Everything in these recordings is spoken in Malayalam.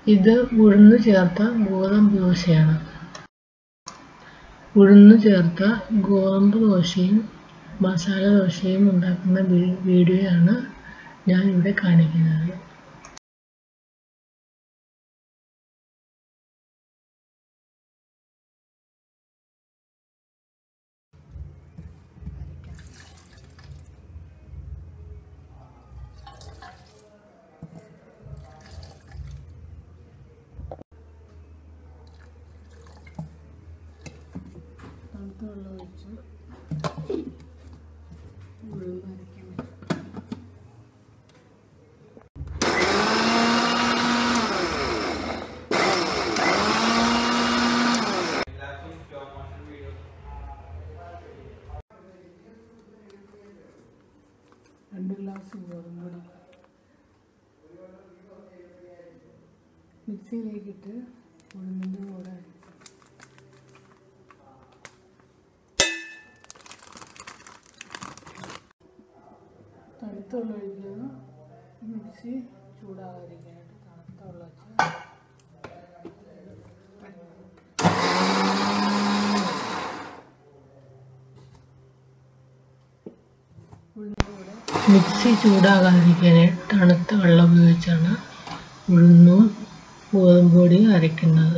ഇത് ഉഴുന്ന് ചേർത്ത ഗോതമ്പ് ദോശയാണ് ഉഴുന്ന് ചേർത്ത ഗോതമ്പ് ദോശയും മസാല ദോശയും ഉണ്ടാക്കുന്ന വീ- വീഡിയോയാണ് ഞാൻ ഇവിടെ കാണിക്കുന്നത് തണുത്ത വെള്ളം ഒഴിച്ച് ഉഴുന്ന് അരയ്ക്കാൻ പറ്റും രണ്ട് ഗ്ലാസ് ഗോതമ്പ് പൊടി മിക്സിയിലേക്കിട്ട് ഉഴുന്നിൻ്റെ കൂടെ തണുത്ത വെള്ളം ഒഴിക്കുക മിക്സി ചൂടാകാതിരിക്കാനായിട്ട് തണുത്ത വെള്ളം വെച്ച് മിക്സി ചൂടാകാതിരിക്കാനായിട്ട് തണുത്ത വെള്ളം ഉപയോഗിച്ചാണ് ഉഴുന്നും ഗോതമ്പ് പൊടിയും അരയ്ക്കുന്നത്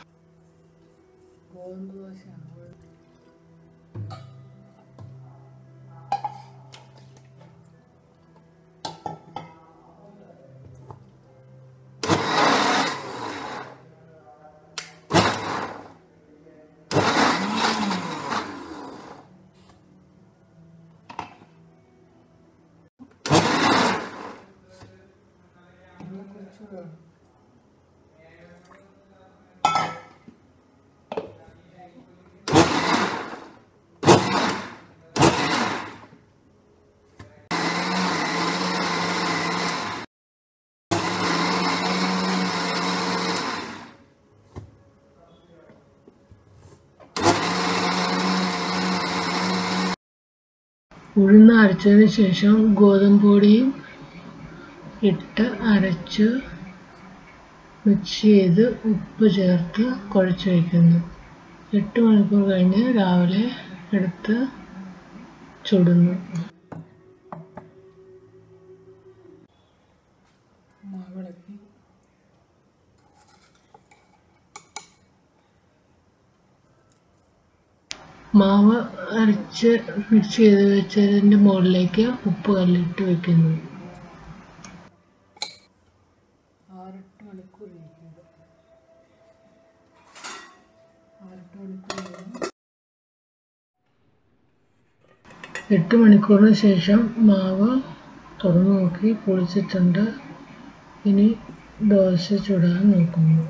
ഗോതമ്പ് ദോശയാണ് കുറച്ച് ഉഴുന്ന് അരച്ചതിന് ശേഷം ഗോതമ്പ് പൊടിയും ഇട്ട് അരച്ച് മിക്സ് ചെയ്ത് ഉപ്പ് ചേർത്ത് കുഴച്ച് വയ്ക്കുന്നു എട്ട് മണിക്കൂർ കഴിഞ്ഞ് രാവിലെ എടുത്ത് ചുടുന്നു മാവിളക്കി മാവ് അരച്ച് മിക്സ് ചെയ്ത് വെച്ചതിൻ്റെ മുകളിലേക്ക് ഉപ്പ് കല്ലിട്ട് വെക്കുന്നു ആറെട്ട് മണിക്കൂർ ഇരിക്കുന്നു ആറെട്ട് മണിക്കൂർ കഴിഞ്ഞ് എട്ട് മണിക്കൂറിന് ശേഷം മാവ് തുറന്നു നോക്കി പൊളിച്ചിട്ടുണ്ട് ഇനി ദോശ ചുടാൻ നോക്കുന്നു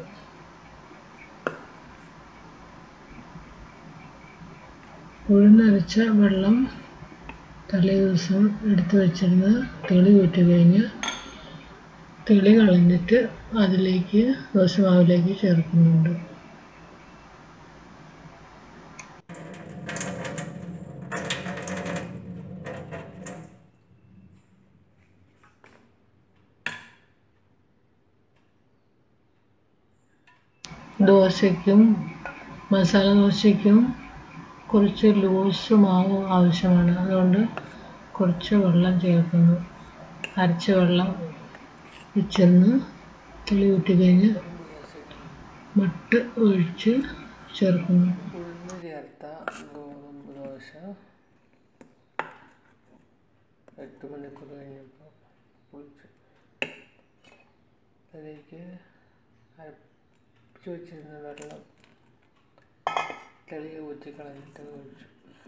ഉഴുന്നരച്ച വെള്ളം തലേ ദിവസം എടുത്തു വെച്ചിരുന്ന് തെളി വിട്ട് കഴിഞ്ഞ് തെളി കളഞ്ഞിട്ട് അതിലേക്ക് ദോശമാവിലേക്ക് ചേർക്കുന്നുണ്ട് ദോശയ്ക്കും മസാല ദോശയ്ക്കും കുറച്ച് ലൂസ് മാവ് ആവശ്യമാണ് അതുകൊണ്ട് കുറച്ച് വെള്ളം ചേർക്കുന്നു അരച്ച വെള്ളം വെച്ചെന്ന് തെളി വിട്ട് കഴിഞ്ഞ് മട്ട് ഒഴിച്ച് ചേർക്കുന്നു ഉഴുന്ന് ചേർത്ത ഗോതമ്പ് ദോശ എട്ട് മണിക്കൂർ കഴിഞ്ഞപ്പോൾ പൊളിച്ചു അതിലേക്ക് അരപ്പിച്ച് വെച്ചിരുന്ന വെള്ളം തെളിയെ ഊറ്റി കളഞ്ഞിട്ട് ഒഴിച്ചു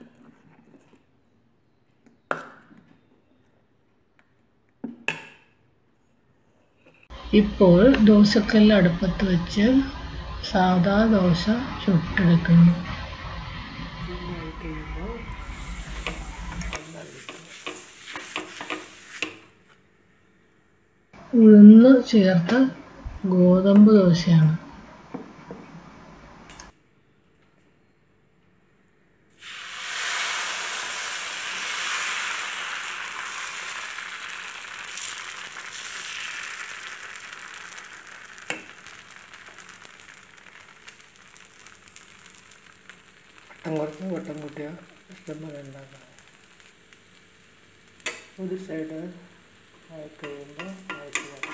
ഇപ്പോൾ ദോശക്കല്ല് അടുപ്പത്ത് വെച്ച് സാദാ ദോശ ചുട്ടെടുക്കുന്നു ചൂടായി കഴിയുമ്പോൾ ഉഴുന്ന് ചേർത്ത ഗോതമ്പ് ദോശയാണ് വട്ടം കുറച്ച് വട്ടം കൂട്ടിയ ഇഷ്ടം പോലെ ഉണ്ടാക്കാം ഒരു സൈഡ് ആയി കഴിയുമ്പോൾ ആയിട്ട് വരും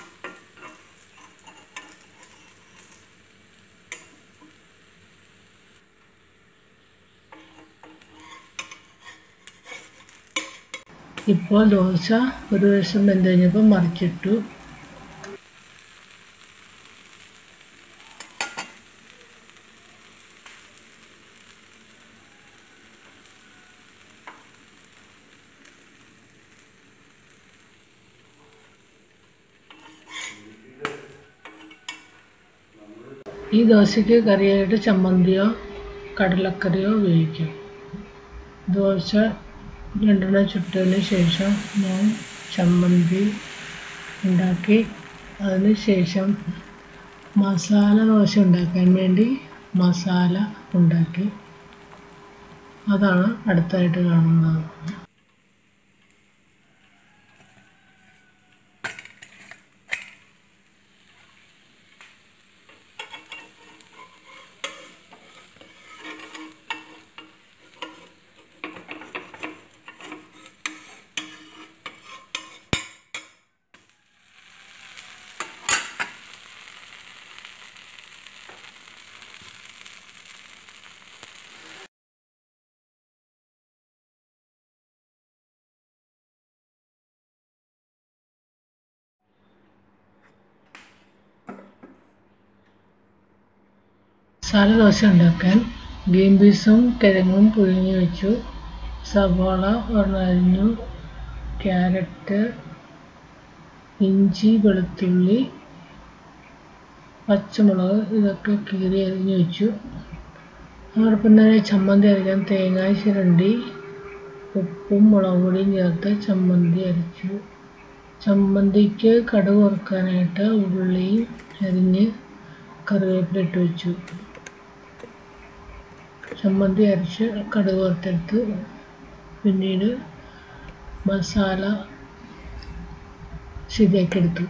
ഇപ്പോൾ ദോശ ഒരു വശം വെന്ത് കഴിഞ്ഞപ്പോൾ മറിച്ചിട്ടു ഈ ദോശയ്ക്ക് കറിയായിട്ട് ചമ്മന്തിയോ കടലക്കറിയോ ഉപയോഗിക്കാം ദോശ രണ്ടെണ്ണം ചുട്ടതിന് ശേഷം ഞാൻ ചമ്മന്തി ഉണ്ടാക്കി അതിന് ശേഷം മസാല ദോശ ഉണ്ടാക്കാൻ വേണ്ടി മസാല ഉണ്ടാക്കി അതാണ് അടുത്തായിട്ട് കാണുന്നത് മസാല ദോശ ഉണ്ടാക്കാൻ ഗ്രീൻ പീസും കിഴങ്ങും പുഴുങ്ങി വെച്ചു സവാള ഒരെണ്ണരിഞ്ഞു ക്യാരറ്റ് ഇഞ്ചി വെളുത്തുള്ളി പച്ചമുളക് ഇതൊക്കെ കീറി അരിഞ്ഞു വെച്ചു അതോടൊപ്പം തന്നെ ചമ്മന്തി അരയ്ക്കാൻ തേങ്ങ ചിരണ്ടി ഉപ്പും മുളക് പൊടിയും ചേർത്ത് ചമ്മന്തി അരച്ചു ചമ്മന്തിക്ക് കടുക് വറുക്കാനായിട്ട് ഉള്ളിയും അരിഞ്ഞ് കറിവേപ്പില ഇട്ട് വെച്ചു ചമ്മന്തി അരച്ച് കടുക് വറുത്തെടുത്ത് പിന്നീട് മസാല ശരിയാക്കി എടുത്തു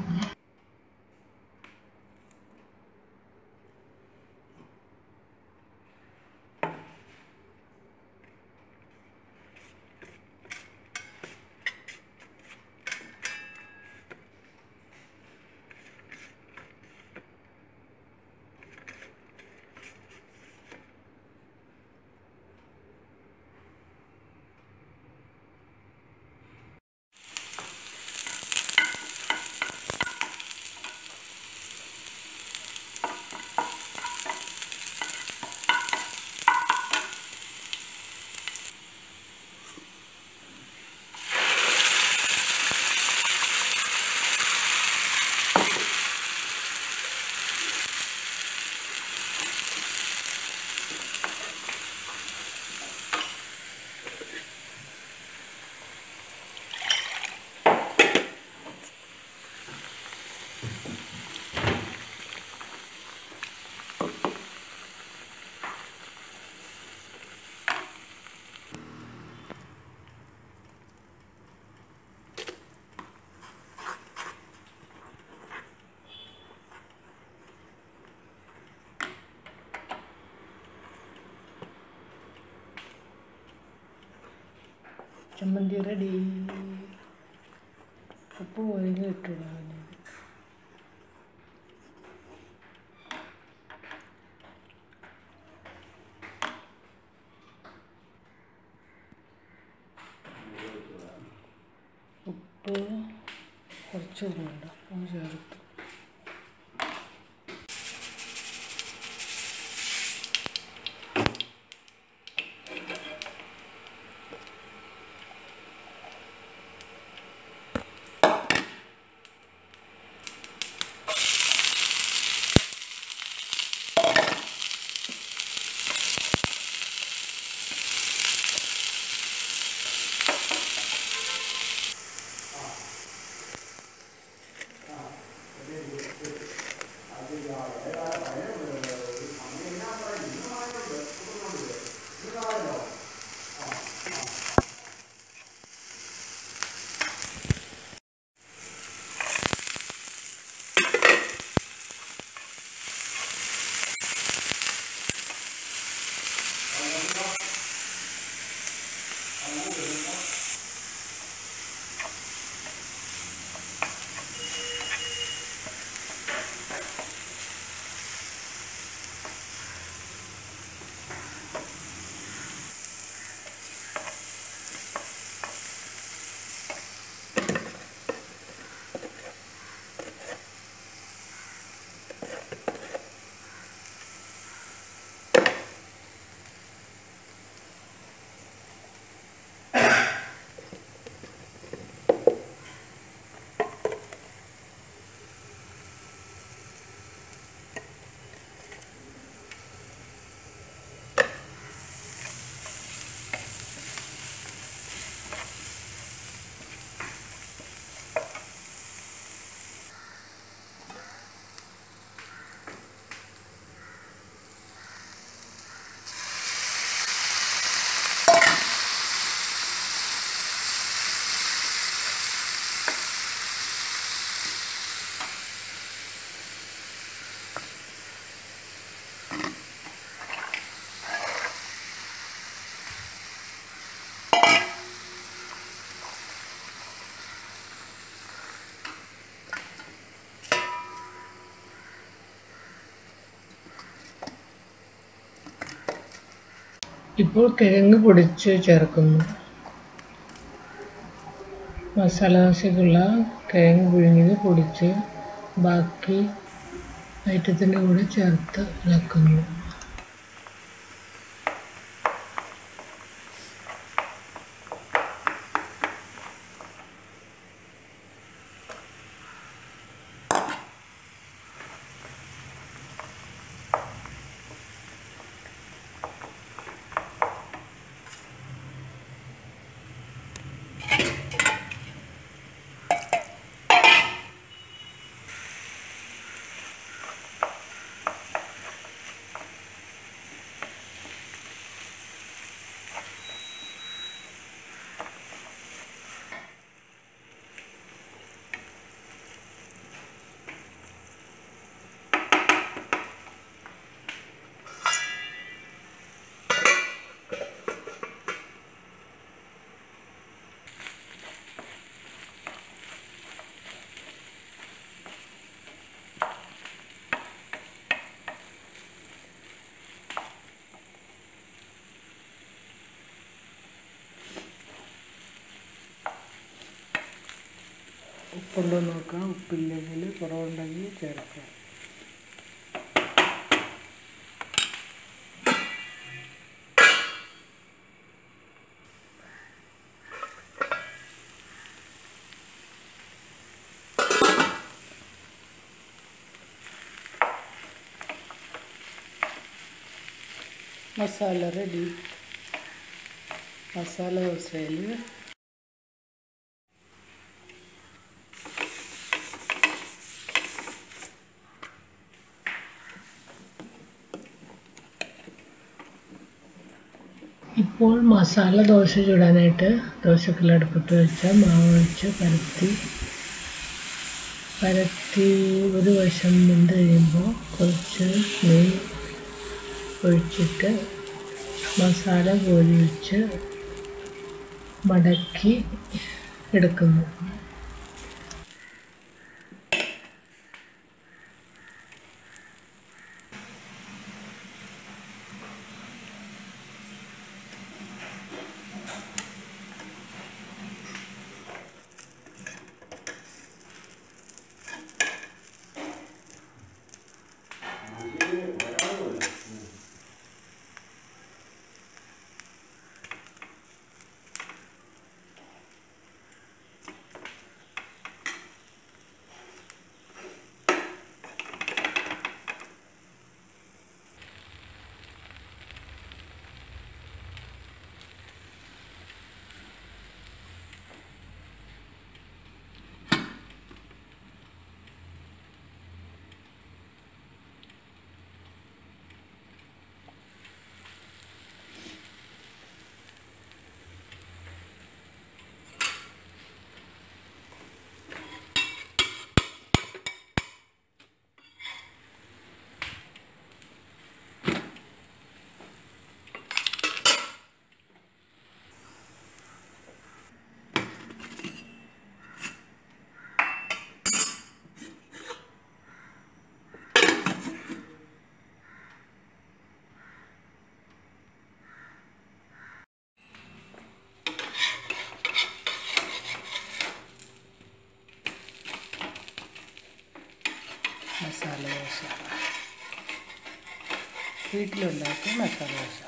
ചമ്മന്തി റെഡി ഉപ്പ് ഒഴിഞ്ഞ് ഇട്ടിടാൻ ഉപ്പ് കുറച്ച് വേണ്ട അത് ചേർത്ത് ഇപ്പോൾ കിഴങ്ങ് പൊടിച്ച് ചേർക്കുന്നു മസാല ദോശയ്ക്കുള്ള കിഴങ്ങ് പുഴുങ്ങിയത് പൊടിച്ച് ബാക്കി ഐറ്റത്തിൻ്റെ കൂടെ ചേർത്ത് ഇളക്കുന്നു ഉപ്പുണ്ടോ നോക്കാം ഉപ്പില്ലെങ്കിൽ കുറവുണ്ടെങ്കിൽ ചേർക്കാം മസാല റെഡി മസാല ദോശയിൽ ഇപ്പോൾ മസാല ദോശ ചുടാനായിട്ട് ദോശക്കല്ല് അടുപ്പത്ത് വെച്ച് മാവ് വെച്ച് പരത്തി പരത്തി ഒരു വശം വെന്ത് കഴിയുമ്പോൾ കുറച്ച് നെയ്യ് ഒഴിച്ചിട്ട് മസാല കോരി വെച്ച് മടക്കി എടുക്കുന്നു മസാല ദോശ വീട്ടിലുണ്ടാക്കിയ മസാല ദോശ